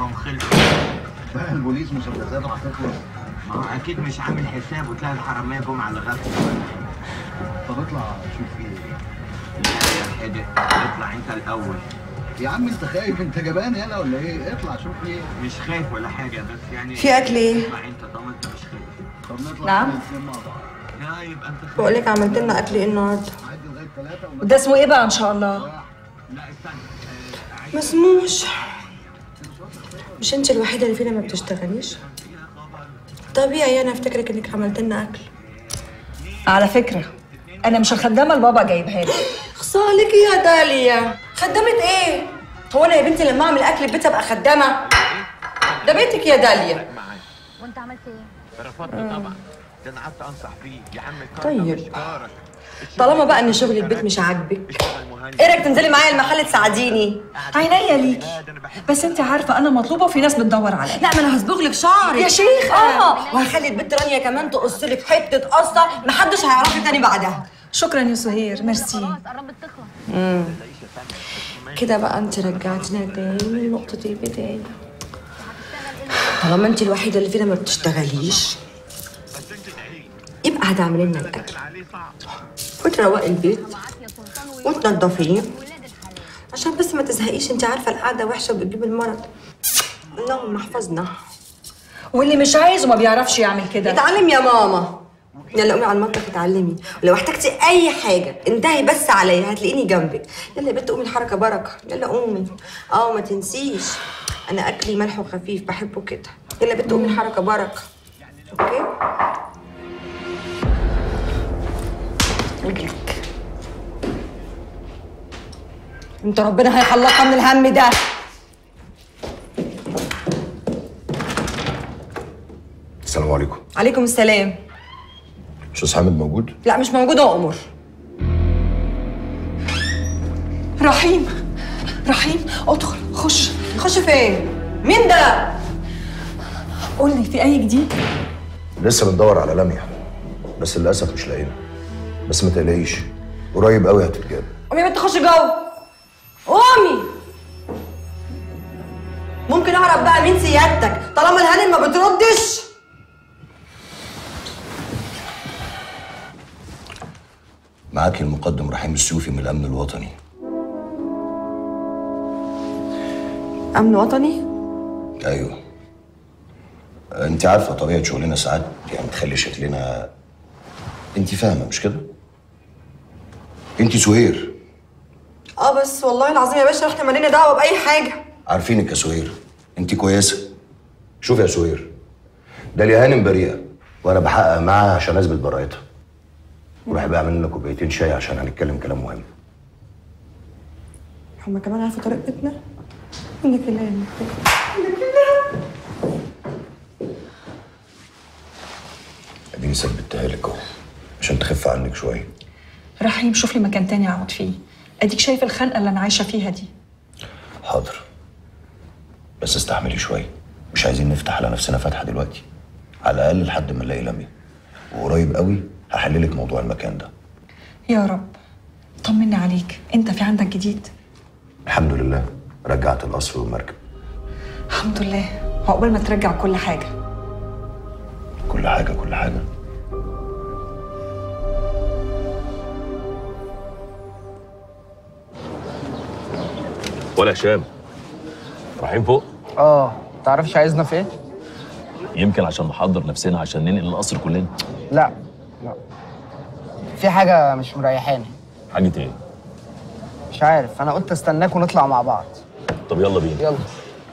هم خلصوا بقى البوليس مسدساته هتخلص ما هو اكيد مش عامل حساب وتلاقي الحراميه جم على غفله طب اطلع شوف في ايه لا يا حدق اطلع انت الاول يا عم انت خايف انت جبان يلا ولا ايه اطلع شوف في ايه مش خايف ولا حاجه بس يعني في أكل إيه؟ اطلع انت طالما انت مش خايف طب نطلع نعم. كده الاثنين مع بعض لا يبقى انت خايف بقول لك عملت لنا أكل إيه النهاردة عدي لغايه ثلاثه ونطلع ده اسمه ايه بقى ان شاء الله لا استنى آه، عايز مسموش مش انت الوحيدة اللي فينا ما بتشتغليش طبيعي انا افتكرك انك عملت لنا اكل على فكره انا مش الخدامه البابا جايبها لي خصالك يا داليا خدامة ايه؟ هو انا يا بنتي لما اعمل اكل البيت ابقى خدامة؟ ده بيتك يا داليا وانت عملت ايه؟ رفضت طبعا ده انا قعدت انصح فيه يا عم الكار طيب. ده مش كارك طالما بقى ان شغل البيت مش عاجبك اشتغل مهندس ايه رايك تنزلي معايا المحل تساعديني؟ عينيا ليكي بس انت عارفه انا مطلوبه وفي ناس بتدور عليا لا ما انا هصبغ لك شعرك يا شيخة. اه وهخلي البنت رانيا كمان تقص لك حته قصه محدش هيعرفك تاني بعدها شكرا يا سهير ميرسي خلاص قربت تخلص كده بقى انت رجعتنا تاني لنقطة البداية طالما انت الوحيدة اللي فينا ما بتشتغليش يبقى هتعملي لنا الأكل وتروقي البيت عافيه سلطان وتنضفيه ولاد الحلال عشان بس ما تزهقيش انت عارفة القعدة وحشة وبتجيب المرض اللهم احفظنا واللي مش عايز وما بيعرفش يعمل كده اتعلم يا ماما يلا قومي على المطبخ اتعلمي ولو احتجتي اي حاجه انتهي بس عليا هتلاقيني جنبك يلا يا بنت قومي الحركه بركه يلا قومي اه ما تنسيش انا اكلي ملح وخفيف بحبه كده يلا يا بنت قومي الحركه بركه اوكي رجلك انت ربنا هيخلصها من الهم ده السلام عليكم عليكم السلام استاذ حامد موجود لا مش موجوده امر رحيم رحيم ادخل خش خش فين مين ده قول لي في اي جديد لسه بندور على لميا بس للاسف مش لاقينا بس ما تقلقيش قريب قوي هتتجاب قومي يا بنت خش جوه قومي ممكن اعرف بقى مين سيادتك طالما الهانم ما بتردش معاك المقدم رحيم السيوفي من الامن الوطني امن وطني ايوه انت عارفه طبيعه شغلنا ساعات يعني تخلي شكلنا انت فاهمه مش كده انت سهير اه بس والله العظيم يا باشا احنا مالنا دعوه باي حاجه عارفينك يا سهير انت كويسه شوف يا سهير ده لي هانم بريئه وانا بحقق معاها عشان اثبت براءتها وراح بقى اعمل لنا كوبايتين شاي عشان هنتكلم كلام مهم هما كمان عارفه طريقتنا منك الله يا مكتوب. اديني ثبتها لك اهو عشان تخف عنك شويه رحيم شوف لي مكان تاني اقعد فيه اديك شايف الخنقه اللي انا عايشه فيها دي حاضر بس استحملي شويه مش عايزين نفتح على نفسنا فتحه دلوقتي على الاقل لحد ما نلاقي لميا وقريب قوي هحللك موضوع المكان ده يا رب طمني عليك انت في عندك جديد الحمد لله رجعت القصر والمركب الحمد لله عقبال ما ترجع كل حاجه كل حاجه كل حاجه ولا هشام رايحين فوق اه تعرفش عايزنا في ايه؟ يمكن عشان نحضر نفسنا عشان ننقل القصر كلنا لا لا في حاجة مش مريحاني حاجه ايه مش عارف انا قلت استناك ونطلع مع بعض طب يلا بينا يلا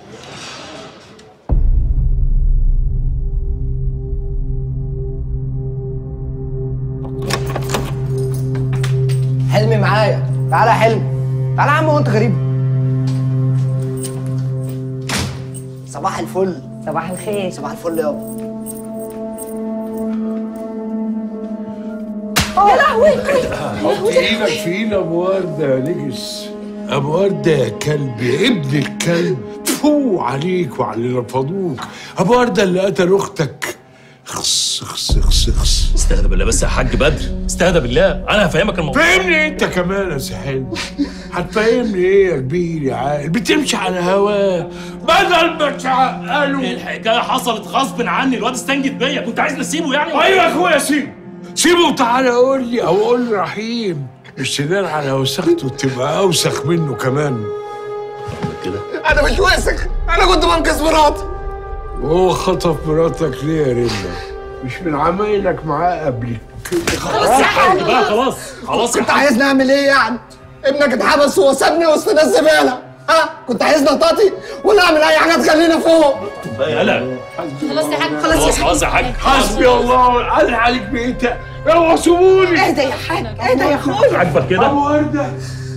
حلمي معايا تعالى يا حلمي تعالى يا عم هو انت غريب صباح الفل صباح الخير صباح الفل يابا حط ايدك فينا ابو ورده يا نجس ابو ورده يا كلب ابن الكلب فو عليك وعلى اللي رفضوك ابو ورده اللي قتل اختك خص خص خص خص خص استهدى بالله بس يا حاج بدر استهدى بالله انا هفهمك الموضوع فهمني انت كمان يا سحل هتفهمني ايه يا كبير يا عاقل بتمشي على هواه بدل ما تعقله الحكايه حصلت غصب عني الواد استنجد بيا كنت عايز نسيبه يعني ايوه يا اخويا سيبه سيبه وتعالى قول لي او قول لي رحيم السنان على وسخته تبقى اوسخ منه كمان كده انا مش واثق انا كنت بنقذ مراتي وهو خطف مراتك ليه يا ريما مش من عمايلك معاه قبل كده خلاص يا حاج بقى خلاص خلاص يا كنت حاج عايزني اعمل ايه يعني ابنك اتحبس وسابني وسط ناس زباله ها كنت عايزني اطاطي ولا اعمل اي حاجه تخلينا فوق بقى يلا خلاص يا حاج خلاص خلاص يا حاج حسبي الله قال عليك بقيت اوعى سيبوني اهدى يا حاج اهدى يا اخويا عاجبك كده ابو ورده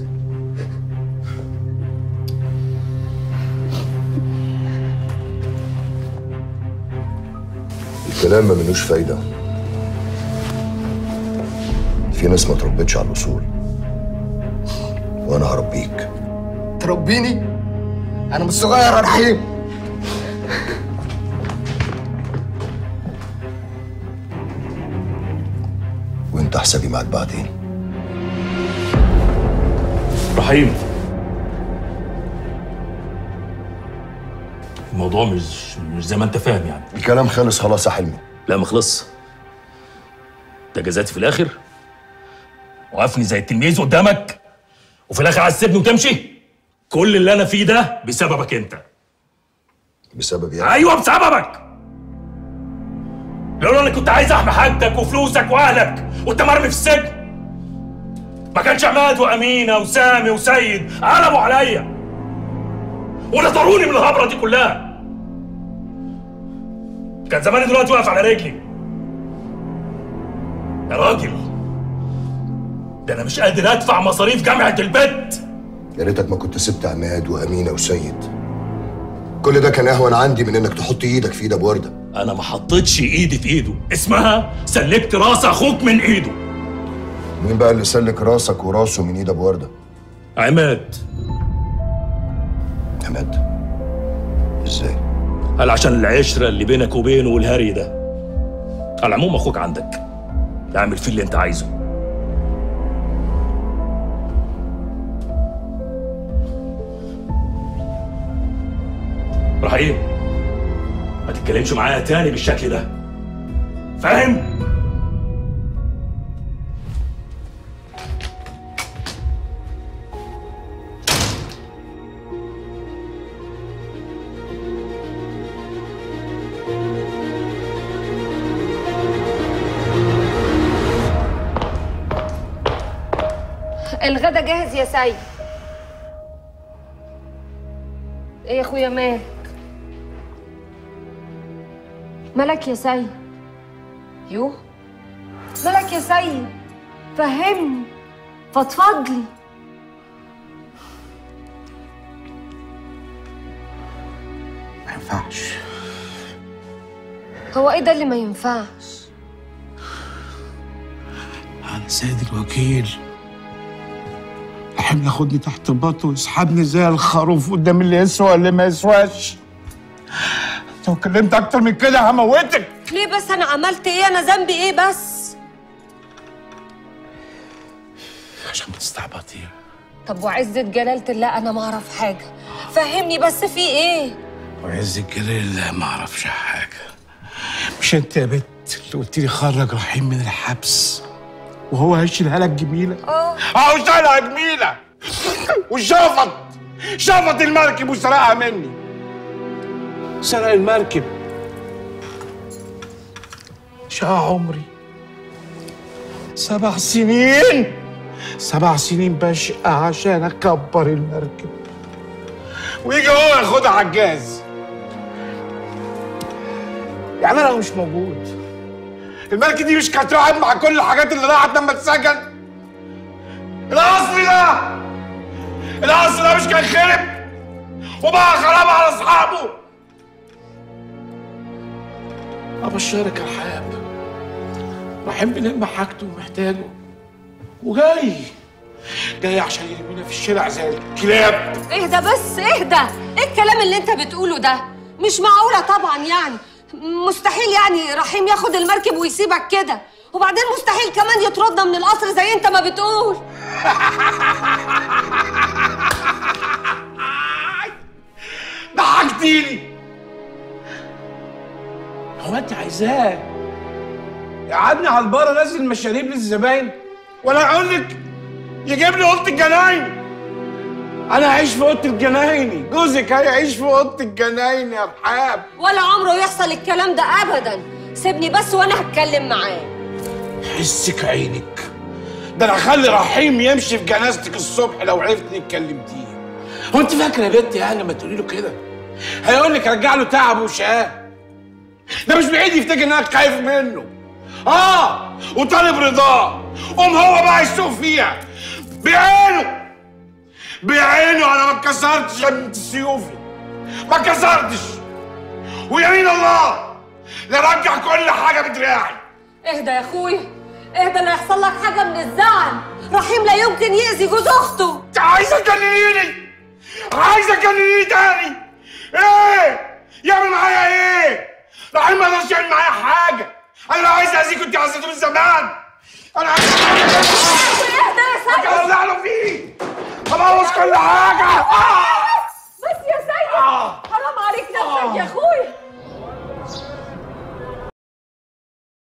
الكلام ما منوش فايدة في ناس ما تربتش على الأصول وأنا هربيك تربيني انا مش صغير يا رحيم وأنت حسابي معاك بعدين رحيم الموضوع مش مش زي ما انت فاهم يعني الكلام خلص خلاص يا حلمي لا ما خلص ده جزاتي في الاخر وقفني زي التلميذ قدامك وفي الاخر عايز تسيبني وتمشي كل اللي انا فيه ده بسببك انت بسبب يعني ايوه بسببك لولا اني كنت عايز احمي حاجتك وفلوسك واهلك وانت مرمي في السجن ما كانش عماد وامينه وسامي وسيد قلبوا عليا ونطروني من الهبره دي كلها كان زماني دلوقتي واقف على رجلي يا راجل ده انا مش قادر ادفع مصاريف جامعه البيت يا ريتك ما كنت سبت عماد وأمينة وسيد كل ده كان أهون عندي من إنك تحط إيدك في إيد أبو وردة انا ما حطيتش ايدي في ايده اسمها سلكت راس اخوك من ايده مين بقى اللي سلك راسك وراسه من إيد أبو وردة؟ عماد عماد إزاي؟ قال عشان العشره اللي بينك وبينه والهري ده على العموم اخوك عندك اعمل فيه اللي انت عايزه رحيم ما تتكلمش معايا تاني بالشكل ده فاهم الغدا جاهز يا سيد ايه يا اخويا مالك مالك يا سيد يوه مالك يا سيد فهمني فضفضلي ما ينفعش هو ايه ده اللي ما ينفعش انا سيد الوكيل احب ياخدني تحت باطه ويسحبني زي الخروف قدام اللي يسوى اللي ما يسواش لو اتكلمت اكتر من كده هموتك ليه بس انا عملت ايه انا ذنبي ايه بس عشان بتستعبطي طب وعزة جلالة الله انا ما اعرف حاجة فهمني بس في ايه وعز الجلال لا ما اعرفش حاجه مش انت يا بت اللي قلت لي خرج رحيم من الحبس وهو هيشيلها لك جميله اه اهو شالها جميله وشفط شفط المركب وسرقها مني سرق المركب شقى عمري سبع سنين سبع سنين بشقى عشان اكبر المركب ويجي هو ياخدها على الجاز يعني انا مش موجود المركب دي مش كانت راحت مع كل الحاجات اللي راحت لما اتسجن القصر ده القصر ده مش كان خرب وبقى خراب على اصحابه ابشرك يا رحاب رحيم بنلم حاجته ومحتاجه وجاي جاي عشان يرمينا في الشارع زي الكلاب اهدى بس اهدى ايه الكلام اللي انت بتقوله ده مش معقولة طبعا يعني مستحيل يعني رحيم ياخد المركب ويسيبك كده وبعدين مستحيل كمان يطردنا من القصر زي انت ما بتقول ضحكتيني هو انت عايزاه يقعدني على البار انزل مشاريب للزباين ولا اقول لك يجيب لي اوضه الجناين انا هعيش في اوضه الجنايني جوزك هيعيش في اوضه الجناين يا رحاب ولا عمره يحصل الكلام ده ابدا سيبني بس وانا هتكلم معاه حسك عينك ده انا هخلي رحيم يمشي في جنازتك الصبح لو عرفت انك كلمتيه هو انت فاكره يا بنت يعني لما تقولي له كده هيقول لك رجع له تعب وشقاه ده مش بعيد يفتكر انك خايف منه اه وطالب رضاه قوم هو بقى يسوق فيها بعينه بعينه انا ما اتكسرتش يا بنت سيوفي ما اتكسرتش ويمين الله لرجع كل حاجه بدراعي اهدى يا اخويا اهدى لا يحصل لك حاجه من الزعل رحيم لا يمكن يأذي جوز اخته انت عايزه تجننيني عايزه تجننيني تاني ايه يعمل معايا ايه رحيم ما يقدرش يعمل معايا حاجه انا لو عايز اذيك كنت عايزته من زمان انا عايز اهدى يا سيد اولع له فيه ابوظ كل حاجه آه!